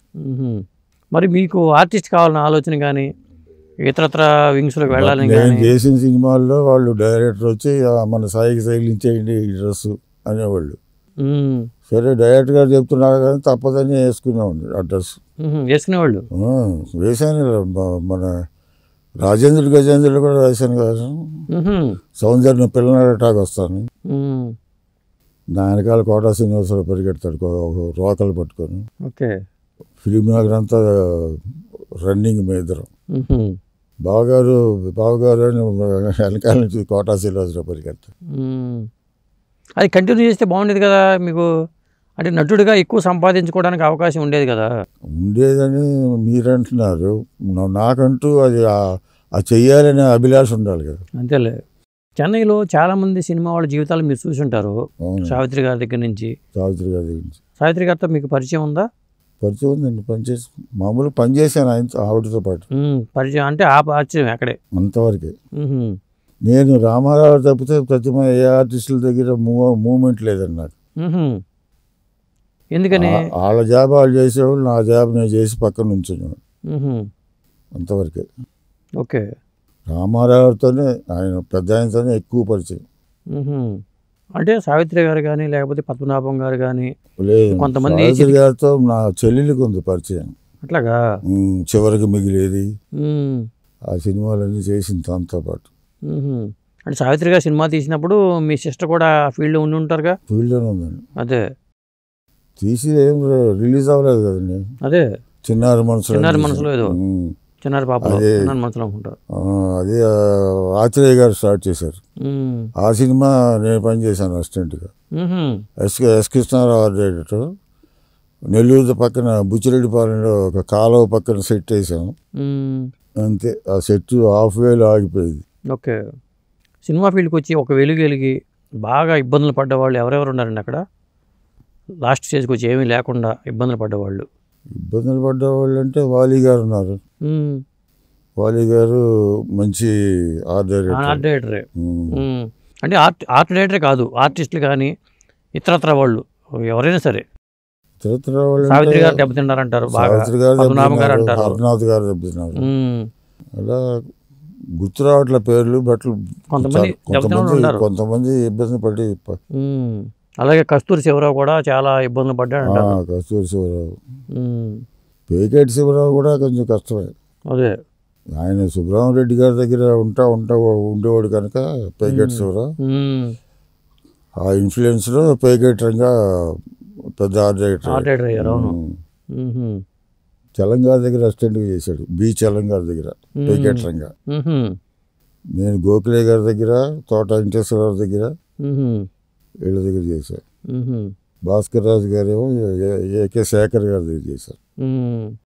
మ్హూ. మరి మీకు ఆర్టిస్ట్ కావాలన్న ఆలోచన కానీ ఇతరత్ర వింగ్స్లోకి వెళ్ళాలని నేను కానీ చేసిన సినిమాల్లో వాళ్ళు డైరెక్టర్ వచ్చి "ఆ, మన సాయికి తగిలించేయండి ఈ డ్రెస్సు అనేవాళ్ళు మ్మ్. సరే డైరెక్టర్ గారు చెప్తున్నారు కానీ తప్పదని వేసుకునేవాడిని ఆ డ్రెస్ మ్హూ. వేసుకునేవాళ్ళు ఆ, వేశాను ఇలా మ- మన రాజేంద్రుడు గజేంద్రుడు కూడా వేశాను కదా మ్హూ. సౌందర్యం పిల్లనాడటాకు వస్తాను మ్మ్. నా వెనకాల కోటా శ్రీనివాసరావు పరిగెడతాడు కో- ఒక రోకలు పట్టుకొని ఓకే ఫిలిం నగర్ అంతా రన్నింగ్ మీద ఇద్దరం మ్హూ. బావగారు బావగారు అని వెనకాల నుంచి కోటా శ్రీనివాసరావు పరిగెడతాడు మ్మ్. అది కంటిన్యూ చేస్తే బాగుండేది కదా మీకు అంటే నటుడిగా ఎక్కువ సంపాదించుకోవడానికి అవకాశం ఉండేది కదా ఉండేదని మీరంటున్నారు నా- నాకంటూ అది ఆ- ఆ చెయ్యాలనే అభిలాష ఉండాలి కదా అంతేలే చెన్నైలో చాలామంది సినిమా వాళ్ళ జీవితాలు మీరు చూసి ఉంటారు అవును సావిత్రి గారి దగ్గర నుంచి సావిత్రి గారి గురించి సావిత్రి గారితో మీకు పరిచయం ఉందా పరిచయం ఉందండి పనిచేసి మామూలు పని చేశాను ఆయన ఆవిడతో పాటు మ్మ్. పరిచయం అంటే ఆ పరిచయం అక్కడే అంతవరకే మ్హూ. నేను రామారావు తప్పితే ప్రతి మా ఏ ఆర్టిస్టుల దగ్గర మూవ్ మూమెంట్ లేదండి నాకు మ్హూ. ఎందుకని ఆ- వాళ్ళ జాబ్ వాళ్ళు చేసేవాళ్ళు నా జాబ్ నేను చేసి పక్కన ఉంచున్నాను మ్హూ. అంతవరకే ఓకే రామారావుతోనే ఆయన పెద్ద ఆయనతోనే ఎక్కువ పరిచయం మ్హూ. అంటే సావిత్రి గారు కానీ లేకపోతే పద్మనాభం గారు కానీ లేదు కొంతమంది సావిత్రి గారితో నా చెల్లెలికి ఉంది పరిచయం అట్లాగా ఉమ్, చివరికి మిగిలేది మ్మ్. ఆ సినిమాలన్నీ చేసింది తనతో పాటు మ్హూ. అంటే సావిత్రి గారు సినిమా తీసినప్పుడు మీ సిస్టర్ కూడా ఆ ఫీల్డ్లో ఉండి ఉంటారుగా ఫీల్డ్లోనే ఉందండి అదే తీసి ఏం రిలీజ్ అవ్వలేదు కదండి అదే చిన్నారి మనసులో చిన్నారి మనసులో ఏదో. ఉమ్, చిన్నారి పాపలో అదే. చిన్నారి మనసులో అనుకుంటా ఆ, అదే ఆ, ఆత్రేయ గారు స్టార్ట్ చేశారు మ్మ్. ఆ సినిమా నేను పనిచేశాను అసిస్టెంట్గా మ్హూ. S S Krishna Rao art director Nellore పక్కన బుచ్చిరెడ్డిపాలెంలో ఒక కాలువ పక్కన సెట్ వేసాం మ్మ్. అంతే ఆ సెట్ హాఫ్ వేలో ఆగిపోయింది ఓకే సినిమా ఫీల్డ్కి వచ్చి ఒక వెలుగు వెలిగి బాగా ఇబ్బందులు పడ్డవాళ్ళు ఎవరెవరు ఉన్నారండి అక్కడ లాస్ట్ స్టేజ్కి వచ్చి ఏమీ లేకుండా ఇబ్బందులు పడ్డవాళ్ళు ఇబ్బందులు పడ్డ వాళ్ళు అంటే వాలి గారు ఉన్నారు మ్మ్. వాలి గారు మంచి ఆర్ట్ ఆర్ట్ డైరెక్టర్ డైరెక్టరే ఉమ్. మ్మ్. అంటే ఆర్ట్ ఆర్ట్ డైరెక్టరే కాదు ఆర్టిస్టులు కానీ ఇతరత్ర వాళ్ళు ఎవరైనా సరే ఇతరత్ర వాళ్ళు సావిత్రి అంటే గారు దెబ్బతిన్నారంటారు బాగా సావిత్రి గారు పద్మనాభం గారు దెబ్బతిన్నారు, అంటారు హరినాథ్ గారు దెబ్బతిన్నారు మ్మ్. అలా గుర్తు రావట్ల పేర్లు బట్లు కొంతమంది దెబ్బతిన్న వాళ్ళు కొంతమంది ఉన్నారు కొంతమంది ఇబ్బంది పడి ప- మ్మ్. అలాగే కస్తూరి శివరావు కూడా చాలా ఇబ్బందులు పడ్డాడు ఆ, అంటారు కస్తూరి శివరావు మ్మ్. పేకేటి శివరావు కూడా కొంచెం కష్టమే అదే ఆయన సుబ్రహ్మరెడ్డి గారి దగ్గర ఉంటా ఉంటా ఉండేవాడు కనుక పేకేటి శివరావు మ్మ్. ఆ ఇన్ఫ్లుయెన్స్లో పేకేట్ రంగా పెద్ద ఆర్ట్ డైరెక్టర్ ఆర్ట్ డైరెక్టర్ అయ్యారు అవును ఉమ్. మ్మ్. తెలంగాణ దగ్గర అసిస్టెంట్గా చేశాడు బి తెలంగాణ దగ్గర పేకేట్ రంగా మ్మ్. నేను గోఖలే గారి దగ్గర తోట వెంకటేశ్వరరావు దగ్గర మ్మ్. వీళ్ళ దగ్గర చేశాను మ్మ్. భాస్కర్ రాజు గారేమో ఏ- ఏకే శేఖర్ గారి దగ్గర చేశారు మ్మ్.